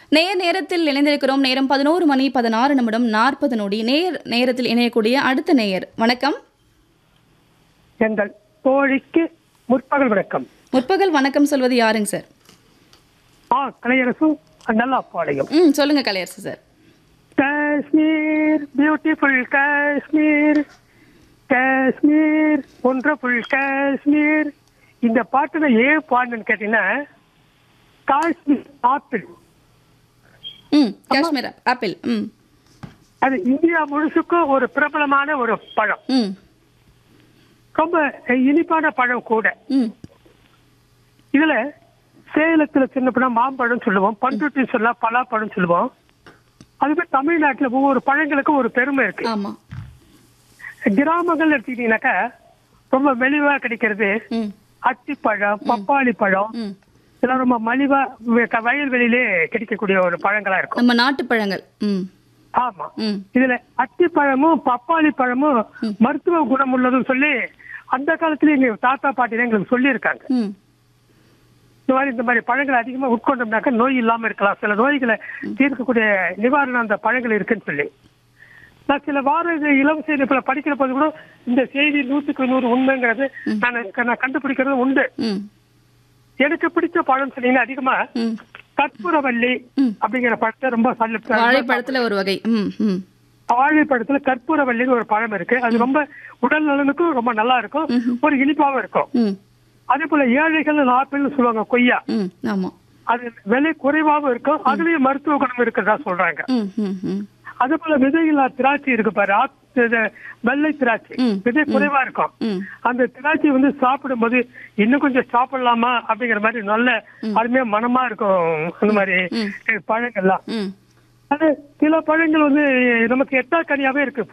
நேர் நேரத்தில் இணைந்திருக்கிறோம் நேரம் பதினோரு மணி பதினாறு நிமிடம் நாற்பது நொடி நேர் நேரத்தில் இணையக்கூடிய அடுத்த நேயர் வணக்கம் எங்கள் தோழிக்கு முற்பகல் வணக்கம் முற்பகல் வணக்கம் சொல்வது யாருங்க சார் ஆ கலையரசு நல்லா பாளையம் ம் சொல்லுங்க Kalaiyarasu sir Kashmir beautiful Kashmir Kashmir wonderful Kashmir இந்த பாட்டு நான் ஏன் பாடுன்னு கேட்டீங்கன்னா காஷ்மீர் ஆப்பிள் ம் காஷ்மீர் ஆப்பிள் ம் அது இந்தியா முழுசுக்கும் ஒரு பிரபலமான ஒரு பழம் ம் ரொம்ப இனிப்பான பழம் கூட ம் இதுல சேலத்துல சின்ன பழம் மாம்பழம் சொல்லுவோம் பண்ருட்டி சொல்லலாம் பலாப்பழம் சொல்லுவோம் அதுவே தமிழ்நாட்டுல ஒவ்வொரு பழங்களுக்கும் ஒரு பெருமை இருக்கு ஆமாம் கிராமங்கள் எடுத்துக்கிட்டீங்கன்னாக்கா ரொம்ப மெலிவா கிடைக்கிறது ம் அத்திப்பழம் பப்பாளி பழம் ம் இதெல்லாம் ரொம்ப மலிவா வெ- வயல்வெளியிலே கிடைக்கக்கூடிய ஒரு பழங்களா இருக்கும் நம்ம நாட்டு பழங்கள் ம் ஆமா ம் இதுல அத்திப்பழமும் பப்பாளி பழமும் மருத்துவ குணம் உள்ளதும் சொல்லி அந்த காலத்துல எங்க தாத்தா பாட்டி எங்களுக்கு சொல்லியிருக்காங்க ம் இந்த மாதிரி இந்த மாதிரி பழங்களை அதிகமா உட்கொண்டோம்னாக்க நோய் இல்லாம இருக்கலாம் சில நோய்களை தீர்க்கக்கூடிய நிவாரணம் அந்த பழங்கள் இருக்குன்னு சொல்லி நான் சில வார இது இலவச இணைப்புல படிக்கிற போது கூட இந்த செய்தி நூத்துக்கு நூறு உண்மைங்கிறது நான் நான் கண்டுபிடிக்கிறது உண்டு ம் எனக்கு பிடிச்ச பழம் சொன்னீங்கன்னா அதிகமா ம் கற்பூரவல்லி ம். அப்படிங்கிற பழத்தை ரொம்ப சாப்பிட்டு- வாழைப்பழத்தில் ஒரு வகை ம் ம் வாழைப்பழத்துல கற்பூரவல்லின்னு ஒரு பழம் இருக்கு அது ரொம்ப உடல் நலனுக்கும் ரொம்ப நல்லா இருக்கும் ஒரு இனிப்பாவும் இருக்கும் ம் அதே போல ஏழைகள் ஆப்பிள்னு சொல்லுவாங்க கொய்யா ம் ஆமாம் அது விலை குறைவாகவும் இருக்கும் அதுலயும் மருத்துவ குணம் இருக்கிறதா சொல்றாங்க ம் ம் ம் அதே போல விதையில்லா திராட்சை இருக்கு பாரு ஆப்~ இது வெள்ளை திராட்சை ம், விதை குறைவா இருக்கும் ம் அந்த திராட்சை வந்து சாப்பிடும்போது இன்னும் கொஞ்சம் சாப்பிடலாமா அப்படிங்கிற மாதிரி நல்ல அருமையா மனமா இருக்கும் அந்த மாதிரி பழங்கள்லாம் ம் அது சில பழங்கள் வந்து நமக்கு எட்டா கனியாவே இருக்கு